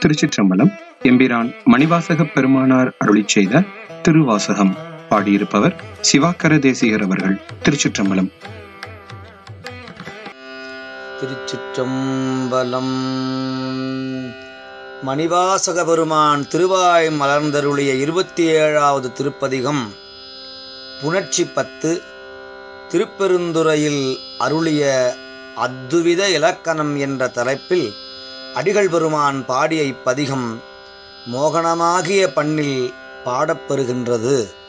திருச்சிற்றம்பலம் எம்பிரான் மணிவாசகப் பெருமானார் அருளிச் செய்த திருவாசகம் பாடியிருப்பவர் சிவாக்கர தேசிகர் அவர்கள் திருச்சிற்றம்பலம் திருச்சிற்றம்பலம் மணிவாசக பெருமான் திருவாய் மலர்ந்தருளிய இருபத்தி ஏழாவது திருப்பதிகம் புணர்ச்சி பத்து திருப்பெருந்துறையில் அருளிய அத்துவித இலக்கணம் என்ற தலைப்பில் அடிகள் பெருமான் பாடிய இப்பதிகம் மோகனமாகிய பண்ணில் பாடப்பெறுகின்றது